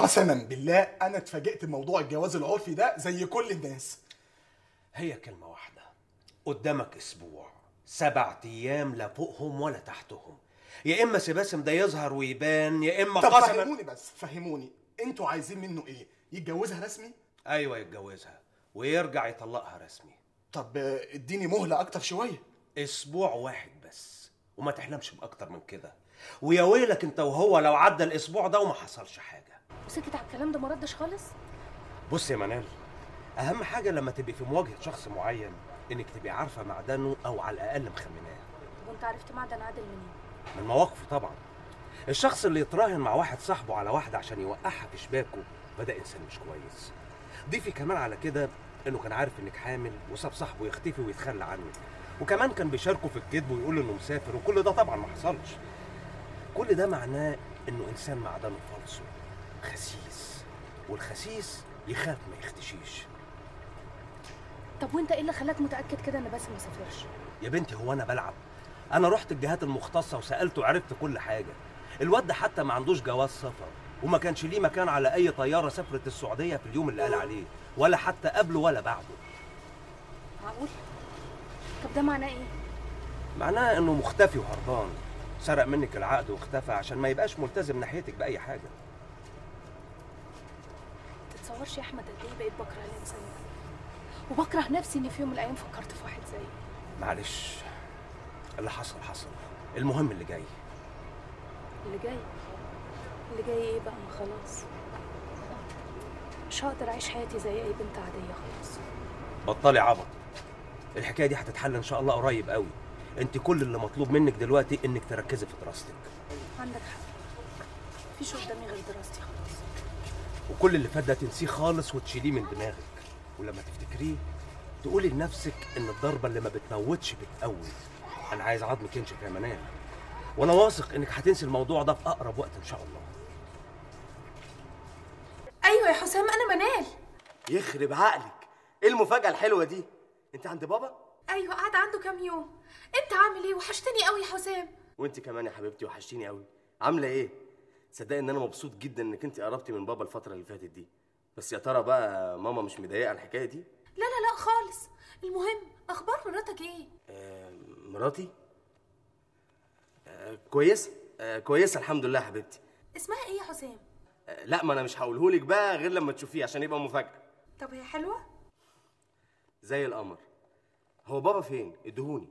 قسما بالله انا اتفاجئت بموضوع الجواز العرفي ده زي كل الناس هي كلمة واحدة قدامك أسبوع سبع أيام لا فوقهم ولا تحتهم يا إما سباسم ده يظهر ويبان يا إما طب قسما فهموني بس فهموني انتوا عايزين منه ايه يتجوزها رسمي أيوة يتجوزها ويرجع يطلقها رسمي طب آه، اديني مهله اكتر شويه أسبوع واحد بس وما تحلمش بأكتر من كده ويا ويلك أنت وهو لو عدى الأسبوع ده وما حصلش حاجة وسكت على الكلام ده ما ردش خالص بص يا منال أهم حاجة لما تبقي في مواجهة شخص معين إنك تبقي عارفة معدنه أو على الأقل مخمناه طب وانت عرفت معدن عادل منين من مواقفه طبعا الشخص اللي يتراهن مع واحد صاحبه على واحدة عشان يوقعها في شباكه فده إنسان مش كويس ضيفي كمان على كده إنه كان عارف إنك حامل وساب صاحبه يختفي ويتخلى عنك وكمان كان بيشاركه في الكذب ويقول إنه مسافر وكل ده طبعا ما حصلش كل ده معناه إنه إنسان معدنه فالصو خسيس والخسيس يخاف ما يختشيش طب وانت ايه اللي خلاك متاكد كده ان باسم ما سافرش يا بنتي هو انا بلعب انا رحت الجهات المختصه وسالته وعرفت كل حاجه الواد ده حتى ما عندوش جواز سفر وما كانش ليه مكان على اي طياره سافرت السعوديه في اليوم اللي قال عليه ولا حتى قبله ولا بعده معقول طب ده معناه ايه معناه انه مختفي وهربان سرق منك العقد واختفى عشان ما يبقاش ملتزم ناحيتك باي حاجه تتصورش يا احمد قد ايه بقيت بكره الانسان ده وبكره نفسي اني في يوم من الايام فكرت في واحد زيي معلش اللي حصل حصل المهم اللي جاي اللي جاي اللي جاي ايه بقى ما خلاص مش هقدر اعيش حياتي زي اي بنت عاديه خلاص بطلي عبط الحكايه دي هتتحل ان شاء الله قريب قوي انت كل اللي مطلوب منك دلوقتي انك تركزي في دراستك عندك حق مفيش قدامي غير دراستي خلاص وكل اللي فات ده تنسيه خالص وتشيليه من دماغك ولما تفتكريه تقولي لنفسك ان الضربه اللي ما بتموتش بتقوي انا عايز عظمك ينشف يا منال وانا واثق انك هتنسي الموضوع ده في اقرب وقت ان شاء الله ايوه يا حسام انا منال يخرب عقلك ايه المفاجأة الحلوة دي؟ انت عند بابا؟ ايوه قاعد عنده كام يوم انت عامل ايه وحشتني قوي يا حسام وانت كمان يا حبيبتي وحشتيني قوي عاملة ايه؟ تصدقي ان انا مبسوط جدا انك انت قربتي من بابا الفترة اللي فاتت دي بس يا ترى بقى ماما مش مضايقة الحكاية دي؟ لا لا لا خالص المهم اخبار مراتك ايه آه مراتي؟ آه كويسة آه كويسة الحمد لله يا حبيبتي اسمها ايه يا حسام آه لا ما انا مش هقولهولك بقى غير لما تشوفيه عشان يبقى مفاجأة طب هي حلوه زي القمر هو بابا فين؟ ادهوني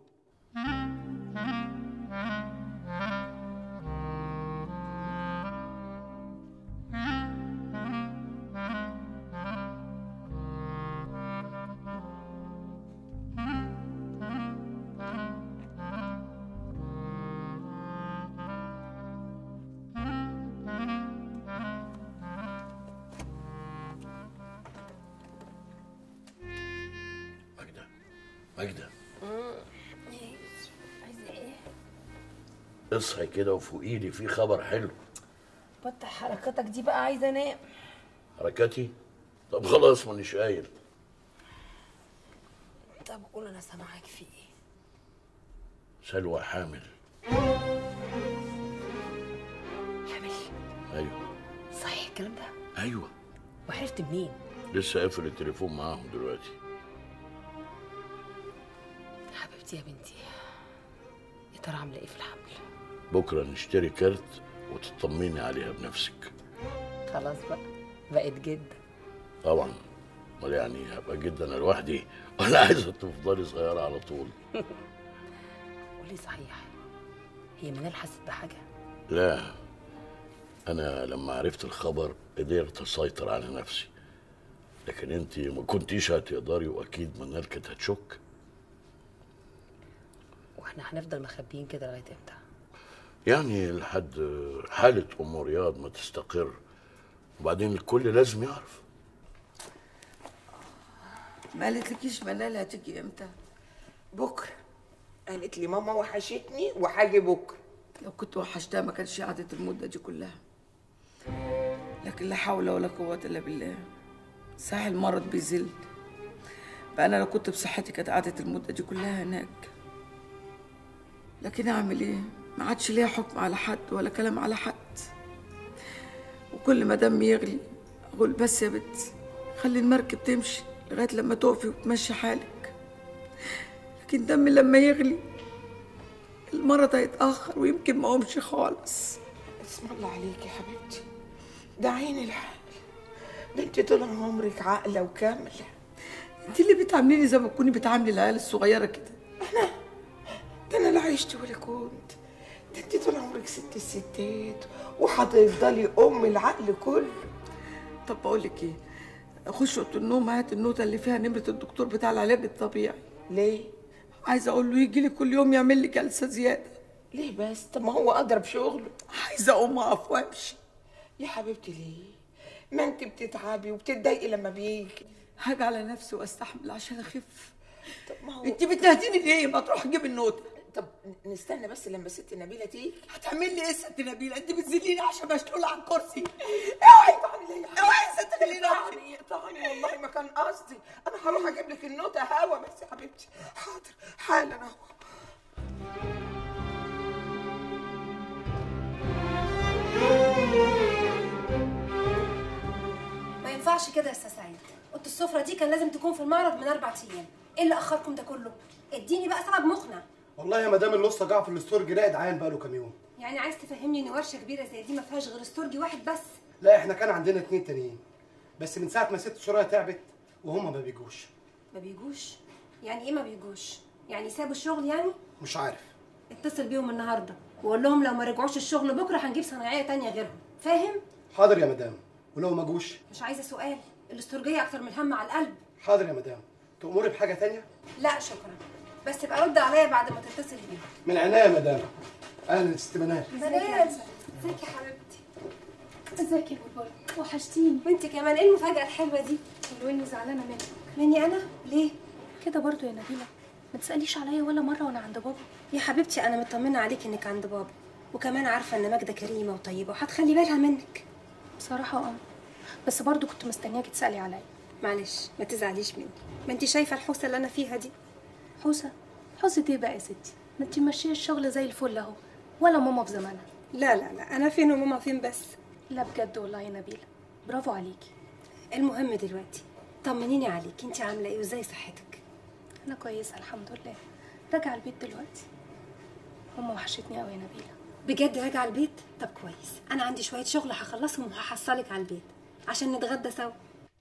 ماجدة ماجدة اصحي كده وفوقي لي في خبر حلو بطل حركاتك دي بقى عايزه انام حركاتي طب خلاص مانيش قايل طب قول انا سامعاك في ايه سلوى حامل حامل ايوه صحيح الكلام ده ايوه وعرفت منين لسه قافل التليفون معاهم دلوقتي حبيبتي يا بنتي يا ترى عامله ايه في الحمل بكره نشتري كارت وتطمني عليها بنفسك خلاص بقى بقت جد طبعا امال يعني هبقى جدا انا لوحدي ولا عايزه تفضلي صغيره على طول قولي صحيح هي منال حست بحاجه لا انا لما عرفت الخبر قدرت اسيطر على نفسي لكن انت ما كنتيش هتقدري واكيد منال كانت هتشك واحنا هنفضل مخبيين كده لغايه امتى يعني لحد حالة أم رياض ما تستقر وبعدين الكل لازم يعرف ما قالتلكيش منال هتيجي امتى بكره قالت لي ماما وحشتني وحاجي بكره لو كنت وحشتها ما كانتش قعدت المده دي كلها لكن لا حول ولا قوه الا بالله صحيح المرض بيزل بقى انا لو كنت بصحتي كانت قعدت المده دي كلها هناك لكن اعمل ايه ما عادش ليا حكم على حد ولا كلام على حد وكل ما دم يغلي اقول بس يا بنت خلي المركب تمشي لغايه لما تقفي وتمشي حالك لكن دم لما يغلي المرض هيتاخر ويمكن ما قومش خالص اسم الله عليك يا حبيبتي ده عين الحق ده انت طول عمرك عاقله وكامله انت اللي بتعامليني زي ما تكوني بتعاملي العيال الصغيره كده ده انا لا عشت ولا كنت ده انت طول عمرك ست الستات وهتفضلي ام العقل كله طب بقول لك ايه خش اوضه النوم هات النوته اللي فيها نمره الدكتور بتاع العلاج الطبيعي ليه عايزه اقول له يجي لي كل يوم يعمل لي جلسه زياده ليه بس طب ما هو اضرب شغله عايزه اقوم اقف وامشي يا حبيبتي ليه ما انت بتتعبي وبتتضايقي لما بيجي هاجي على نفسي واستحمل عشان اخف طب ما هو انت بتنهديني ليه ما تروح تجيب النوته طب نستنى بس لما ست نبيله تيجي هتعمل لي ايه ست نبيله انت بتذليني عشان مشلوله على الكرسي اوعي اوعي يا ست خليني طعني طعني والله ما كان قصدي انا هروح اجيب لك النوتة هوا بس يا حبيبتي حاضر حالا اهو ما ينفعش كده يا استاذ سعيد اوضه السفره دي كان لازم تكون في المعرض من اربع ايام ايه اللي اخركم ده كله اديني بقى سبب مقنع والله يا مدام النص جعفر الاستورج راقد عيان بقاله كام يوم يعني عايز تفهمني ان ورشه كبيره زي دي ما فيهاش غير استورجي واحد بس لا احنا كان عندنا اتنين تانيين بس من ساعه ما ست سوريا تعبت وهم ما بيجوش ما بيجوش يعني ايه ما بيجوش يعني سابوا الشغل يعني مش عارف اتصل بيهم النهارده وقول لهم لو ما رجعوش الشغل بكره هنجيب صنايعيه تانية غيرهم فاهم حاضر يا مدام ولو ما جوش مش عايزه سؤال الاستورجيه اكتر من الهم على القلب حاضر يا مدام تأمري بحاجه تانية لا شكرا بس ابقى رد عليا بعد ما تتصل بيهم من عينيا يا مدام اهلا ست منال بنات ازيك يا حبيبتي ازيك يا بابا وحشتيني وانت كمان ايه المفاجاه الحلوه دي ولو اني زعلانه منك مني انا ليه كده برضو يا نبيله ما تساليش عليا ولا مره وانا عند بابا يا حبيبتي انا مطمنه عليك انك عند بابا وكمان عارفه ان ماجده كريمه وطيبه وهتخلي بالها منك بصراحه اه بس برضو كنت مستنياكي تسالي عليا معلش ما تزعليش مني ما انت شايفه الحوسه اللي انا فيها دي حوسه حوسه ايه بقى يا ستي ما انت ماشيه الشغل زي الفل اهو ولا ماما في زمانها لا لا لا انا فين وماما فين بس لا بجد والله يا نبيله برافو عليكي المهم دلوقتي طمنيني عليك انت عامله ايه وازاي صحتك انا كويسه الحمد لله راجعه البيت دلوقتي ماما وحشتني قوي يا نبيله بجد راجعه البيت طب كويس انا عندي شويه شغل هخلصهم وهحصلك على البيت عشان نتغدى سوا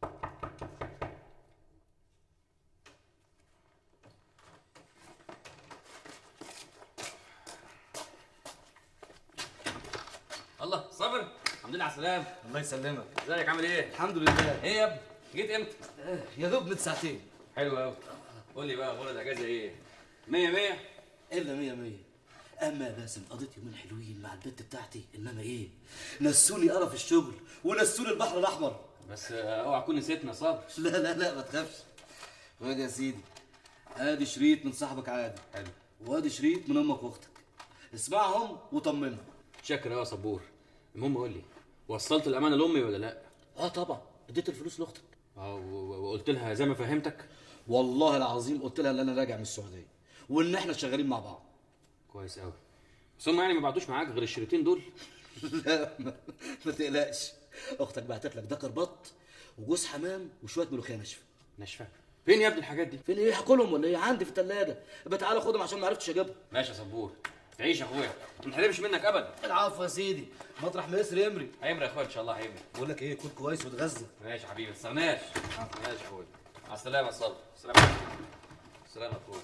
الله صابر الحمد لله على السلامة الله يسلمك ازيك عامل ايه؟ الحمد لله ايه يا ابني؟ جيت امتى؟ يا دوب من ساعتين حلو قوي قول لي بقى اخبار الاجازة ايه؟ 100 100 الا مية مية اما يا باسم قضيت يومين حلوين مع البت بتاعتي انما ايه نسوني قرف الشغل ونسوني البحر الاحمر بس آه، اوعى تكون نسيتنا يا صابر لا لا لا ما تخافش خد يا سيدي ادي شريط من صاحبك عادي حلو وادي شريط من امك واختك اسمعهم وطمنهم شكرا يا صبور المهم قول لي وصلت الامانه لامي ولا لا؟ اه طبعا اديت الفلوس لاختك اه و- و- وقلت لها زي ما فهمتك والله العظيم قلت لها ان انا راجع من السعوديه وان احنا شغالين مع بعض كويس قوي بس هم يعني ما بعتوش معاك غير الشريطين دول لا ما, ما تقلقش اختك بعتت لك دكر بط وجوز حمام وشويه ملوخيه ناشفه ناشفه فين يا ابني الحاجات دي؟ فين ايه هاكلهم ولا ايه عندي في الثلاجه يبقى تعالى خدهم عشان ما عرفتش اجيبهم ماشي يا صبور تعيش يا اخويا ما نحرمش منك ابدا العفو يا سيدي مطرح ما يسري يمري هيمري يا اخويا ان شاء الله هيمري بقول لك ايه كل كويس وتغذى ماشي يا حبيبي ما تستغناش ماشي يا اخويا مع السلامه يا صابر سلام سلام يا اخويا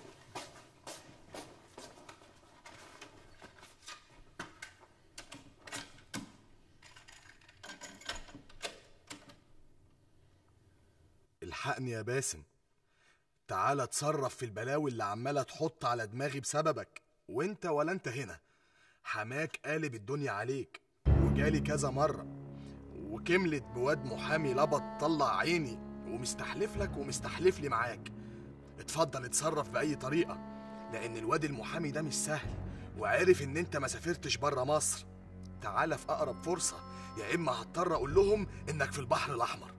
الحقني يا باسم تعالى اتصرف في البلاوي اللي عماله تحط على دماغي بسببك وانت ولا انت هنا حماك قالب الدنيا عليك وجالي كذا مره وكملت بواد محامي لبط طلع عيني ومستحلف لك ومستحلف لي معاك اتفضل اتصرف باي طريقه لان الواد المحامي ده مش سهل وعرف ان انت ما سافرتش بره مصر تعالى في اقرب فرصه يا اما هضطر اقول لهم انك في البحر الاحمر